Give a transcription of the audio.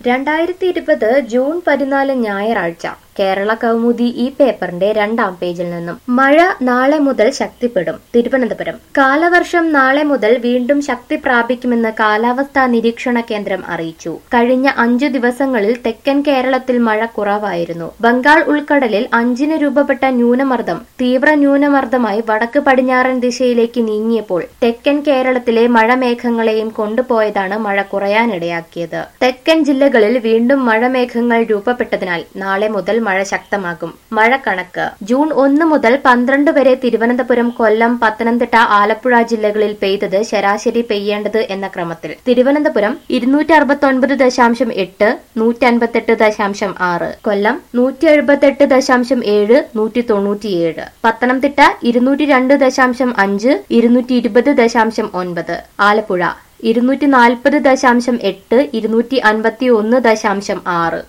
രണ്ടായിരത്തി ഇരുപത് ജൂൺ പതിനാല് ഞായറാഴ്ച കേരള കൗമുദി ഈ പേപ്പറിന്റെ രണ്ടാം പേജിൽ നിന്നും മഴ നാളെ മുതൽ ശക്തിപ്പെടും തിരുവനന്തപുരം കാലവർഷം നാളെ മുതൽ വീണ്ടും ശക്തി പ്രാപിക്കുമെന്ന് കാലാവസ്ഥാ നിരീക്ഷണ കേന്ദ്രം അറിയിച്ചു കഴിഞ്ഞ അഞ്ചു ദിവസങ്ങളിൽ തെക്കൻ കേരളത്തിൽ മഴ കുറവായിരുന്നു ബംഗാൾ ഉൾക്കടലിൽ അഞ്ചിന് രൂപപ്പെട്ട ന്യൂനമർദ്ദം തീവ്ര ന്യൂനമർദ്ദമായി വടക്ക് പടിഞ്ഞാറൻ ദിശയിലേക്ക് നീങ്ങിയപ്പോൾ തെക്കൻ കേരളത്തിലെ മഴമേഘങ്ങളെയും കൊണ്ടുപോയതാണ് മഴ കുറയാനിടയാക്കിയത് തെക്കൻ ജില്ലകളിൽ വീണ്ടും മഴമേഘങ്ങൾ രൂപപ്പെട്ടതിനാൽ നാളെ മുതൽ മഴ ശക്തമാകും മഴ കണക്ക് ജൂൺ ഒന്ന് മുതൽ പന്ത്രണ്ട് വരെ തിരുവനന്തപുരം കൊല്ലം പത്തനംതിട്ട ആലപ്പുഴ ജില്ലകളിൽ പെയ്തത് ശരാശരി പെയ്യേണ്ടത് എന്ന ക്രമത്തിൽ തിരുവനന്തപുരം ഇരുന്നൂറ്റി അറുപത്തൊൻപത് ദശാംശം എട്ട് നൂറ്റി അൻപത്തെട്ട് ദശാംശം ആറ് കൊല്ലം നൂറ്റി എഴുപത്തെട്ട് ദശാംശം ഏഴ് നൂറ്റി തൊണ്ണൂറ്റിയേഴ് പത്തനംതിട്ട ഇരുന്നൂറ്റി രണ്ട് ദശാംശം അഞ്ച് ഇരുന്നൂറ്റി ഇരുപത് ദശാംശം ഒൻപത് ആലപ്പുഴ ഇരുന്നൂറ്റി നാൽപ്പത് ദശാംശം എട്ട് ഇരുന്നൂറ്റി അൻപത്തി ഒന്ന് ദശാംശം ആറ്